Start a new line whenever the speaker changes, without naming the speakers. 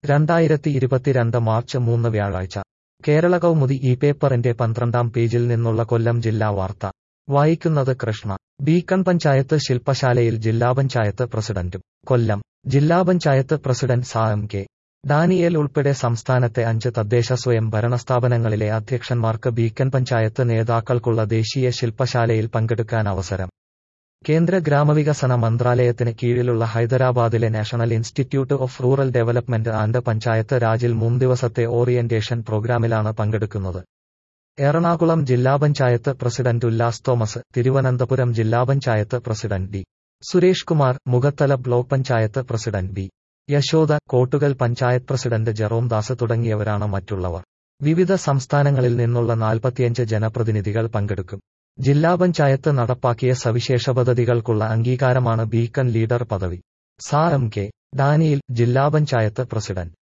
രണ്ടായിരത്തി ഇരുപത്തിരണ്ട് മാർച്ച് മൂന്ന് വ്യാഴാഴ്ച കേരള കൗമുദി ഈ പേപ്പറിന്റെ പന്ത്രണ്ടാം പേജിൽ നിന്നുള്ള കൊല്ലം ജില്ലാ വാർത്ത വായിക്കുന്നത് കൃഷ്ണ ബീക്കൺ പഞ്ചായത്ത് ശില്പശാലയിൽ ജില്ലാ പഞ്ചായത്ത് പ്രസിഡന്റും കൊല്ലം ജില്ലാ പഞ്ചായത്ത് പ്രസിഡന്റ് സാ എം കെ ഡാനിയേൽ ഉൾപ്പെടെ സംസ്ഥാനത്തെ അഞ്ച് തദ്ദേശ സ്വയം ഭരണ സ്ഥാപനങ്ങളിലെ അധ്യക്ഷന്മാർക്ക് ബീക്കൺ പഞ്ചായത്ത് നേതാക്കൾക്കുള്ള ദേശീയ ശില്പശാലയിൽ പങ്കെടുക്കാൻ അവസരം കേന്ദ്ര ഗ്രാമവികസന മന്ത്രാലയത്തിന് കീഴിലുള്ള ഹൈദരാബാദിലെ national institute of rural development and panchayat രാജിൽ മൂന്ന് ദിവസത്തെ ഓറിയന്റേഷൻ പ്രോഗ്രാമിലാണ് പങ്കെടുക്കുന്നത് എറണാകുളം ജില്ലാ പഞ്ചായത്ത് പ്രസിഡന്റ് ഉല്ലാസ് തോമസ് തിരുവനന്തപുരം ജില്ലാ panchayat president D Suresh Kumar Mukhathala block panchayat president B Yashoda Kottukal panchayat president Jerome Das തുടങ്ങിയവരാണ് മറ്റുള്ളവർ വിവിധ സംസ്ഥാനങ്ങളിൽ നിന്നുള്ള നാൽപ്പത്തിയഞ്ച് ജനപ്രതിനിധികൾ പങ്കെടുക്കും ജില്ലാ പഞ്ചായത്ത് നടപ്പാക്കിയ സവിശേഷ പദ്ധതികൾക്കുള്ള അംഗീകാരമാണ് ബീക്കൺ ലീഡർ പദവി സാ എം കെ ഡാനിയിൽ ജില്ലാ പഞ്ചായത്ത് പ്രസിഡന്റ്